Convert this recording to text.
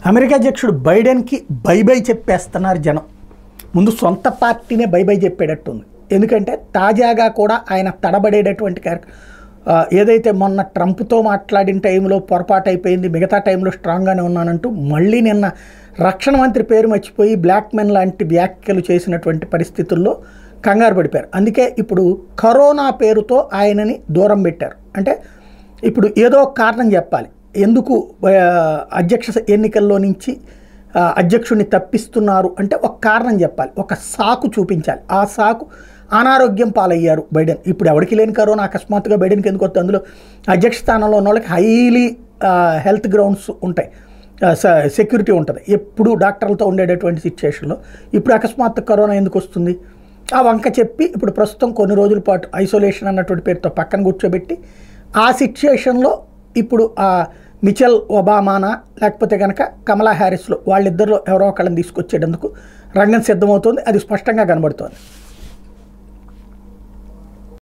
America అధ్యక్షుడు బైడెన్కి by by చెప్పేస్తున్నారు జనం ముందు సొంత పార్టీనే బై బై చెప్పేటట్టుంది ఎందుకంటే తాజాగా కూడా ఆయన తడబడేటటువంటి క్యారెక్టర్ ఆ, ఏదైతే మొన్న ట్రంప్తో మాట్లాడిన టైంలో పొరపాటు అయిపోయింది మిగతా టైంలో స్ట్రాంగ్గానే ఉన్నానంటూ మళ్ళీ నిన్న రక్షణ మంత్రి పేరు మర్చిపోయి బ్లాక్ మెన్ లాంటి వ్యాఖ్యలు చేసినటువంటి పరిస్థితుల్లో కంగారు పడిపోయారు అందుకే ఇప్పుడు కరోనా పేరుతో ఆయనని దూరం పెట్టారు అంటే ఇప్పుడు ఏదో ఒక కారణం చెప్పాలి ఎందుకు ఆ, అధ్యక్ష ఎన్నికల్లో నుంచి ఆ, అధ్యక్షుడిని తప్పిస్తున్నారు అంటే ఒక కారణం చెప్పాలి ఒక సాకు చూపించాలి ఆ సాకు అనారోగ్యం పాలయ్యారు బైడెన్ ఇప్పుడు ఎవరికి లేని కరోనా అకస్మాత్తుగా బైడెన్కి ఎందుకు వస్తుంది అందులో అధ్యక్ష స్థానంలో ఉన్న వాళ్ళకి హైలీ హెల్త్ గ్రౌండ్స్ ఉంటాయి సెక్యూరిటీ ఉంటుంది ఎప్పుడు డాక్టర్లతో ఉండేటటువంటి సిచ్యుయేషన్లో ఇప్పుడు అకస్మాత్తు కరోనా ఎందుకు వస్తుంది ఆ వంక చెప్పి ఇప్పుడు ప్రస్తుతం కొన్ని రోజుల పాటు ఐసోలేషన్ అన్నటువంటి పేరుతో పక్కన కూర్చోబెట్టి ఆ సిచ్యుయేషన్లో ఇప్పుడు ఆ మిచెల్ ఒబామానా లేకపోతే కనుక కమలా హ్యారిస్లో వాళ్ళిద్దరిలో ఎవరో ఒకళ్ళని తీసుకొచ్చేటందుకు రంగం సిద్ధమవుతోంది అది స్పష్టంగా కనబడుతోంది